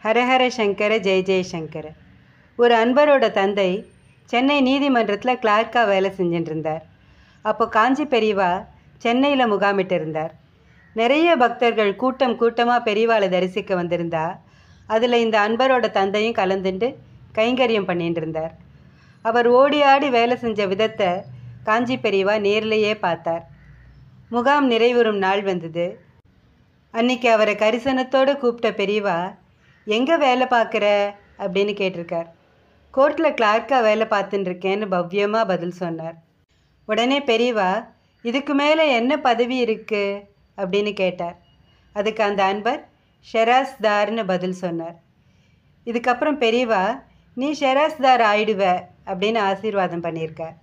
ஹரஹர சங்கர ஜெய ஜெயசங்கர ஒரு அன்பரோட தந்தை சென்னை நீதிமன்றத்தில் கிளார்க்காக வேலை செஞ்சுட்டு இருந்தார் அப்போ காஞ்சி பெரியவா சென்னையில் முகாமிட்டு இருந்தார் நிறைய பக்தர்கள் கூட்டம் கூட்டமாக பெரியவாளை தரிசிக்க வந்திருந்தா அதில் இந்த அன்பரோட தந்தையும் கலந்துண்டு கைங்கரியம் பண்ணிட்டு இருந்தார் அவர் ஓடி ஆடி வேலை செஞ்ச விதத்தை காஞ்சி பெரியவா நேர்லேயே பார்த்தார் முகாம் நிறைவுறும் நாள் வந்தது அன்னைக்கு அவரை கரிசனத்தோடு கூப்பிட்ட பெரியவா எங்கே வேலை பார்க்குற அப்படின்னு கேட்டிருக்கார் கோர்ட்டில் கிளார்க்காக வேலை பார்த்துட்டு இருக்கேன்னு பவ்யமாக பதில் சொன்னார் உடனே பெரியவா இதுக்கு மேலே என்ன பதவி இருக்குது அப்படின்னு கேட்டார் அதுக்கு அந்த அன்பர் ஷெராஸ்தார்னு பதில் சொன்னார் இதுக்கப்புறம் பெரியவா நீ ஷெராஸ்தார் ஆயிடுவ அப்படின்னு ஆசீர்வாதம் பண்ணியிருக்கார்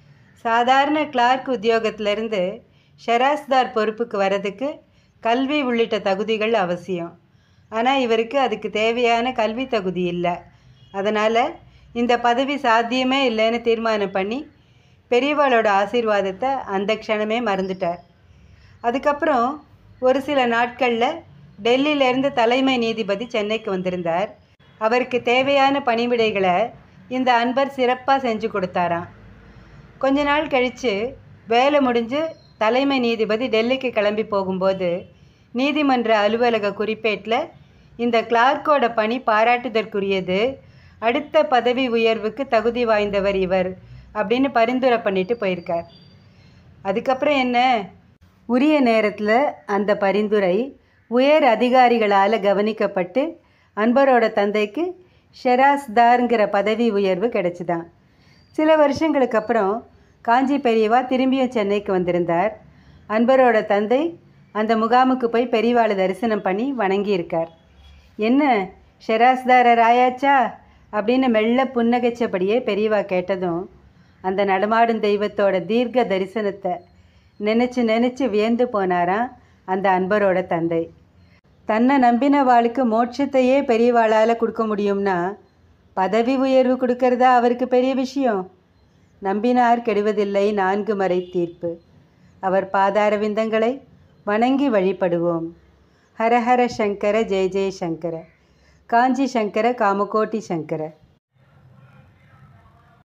சாதாரண கிளார்க் உத்தியோகத்திலிருந்து ஷெராஸ்தார் பொறுப்புக்கு வரதுக்கு கல்வி உள்ளிட்ட தகுதிகள் அவசியம் ஆனால் இவருக்கு அதுக்கு தேவையான கல்வி தகுதி இல்லை அதனால் இந்த பதவி சாத்தியமே இல்லைன்னு தீர்மானம் பண்ணி பெரியவாளோட ஆசீர்வாதத்தை அந்த க்ஷணமே மறந்துட்டார் அதுக்கப்புறம் ஒரு சில நாட்களில் டெல்லியிலேருந்து தலைமை நீதிபதி சென்னைக்கு வந்திருந்தார் அவருக்கு தேவையான பணிவிடைகளை இந்த அன்பர் சிறப்பாக செஞ்சு கொடுத்தாராம் கொஞ்ச நாள் கழித்து வேலை முடிஞ்சு தலைமை நீதிபதி டெல்லிக்கு கிளம்பி போகும்போது நீதிமன்ற அலுவலக குறிப்பேட்டில் இந்த கிளார்க்கோட பணி பாராட்டுதற்குரியது அடுத்த பதவி உயர்வுக்கு தகுதி வாய்ந்தவர் இவர் அப்படின்னு பரிந்துரை பண்ணிட்டு போயிருக்கார் அதுக்கப்புறம் என்ன உரிய நேரத்தில் அந்த பரிந்துரை உயர் அதிகாரிகளால் கவனிக்கப்பட்டு அன்பரோட தந்தைக்கு ஷெராஸ்தார்ங்கிற பதவி உயர்வு கிடைச்சிதான் சில வருஷங்களுக்கு அப்புறம் காஞ்சி பெரியவா திரும்பியும் சென்னைக்கு வந்திருந்தார் அன்பரோட தந்தை அந்த முகாமுக்கு போய் பெரியவாளை தரிசனம் பண்ணி வணங்கியிருக்கார் என்ன ஷெராஸ்தாரர் ஆயாச்சா அப்படின்னு மெல்ல புன்னகைச்சபடியே பெரியவா கேட்டதும் அந்த நடமாடும் தெய்வத்தோட தீர்க்க தரிசனத்தை நினச்சி நினச்சி வியந்து போனாராம் அந்த அன்பரோட தந்தை தன்னை நம்பின வாளுக்கு மோட்சத்தையே பெரியவாளால் கொடுக்க முடியும்னா பதவி உயர்வு கொடுக்கறதா அவருக்கு பெரிய விஷயம் நம்பினார் கெடுவதில்லை நான்கு மறை தீர்ப்பு அவர் பாதார விந்தங்களை வணங்கி வழிபடுவோம் ஹரஹர சங்கர ஜெய ஜெய சங்கர காஞ்சி சங்கர காமகோட்டி சங்கர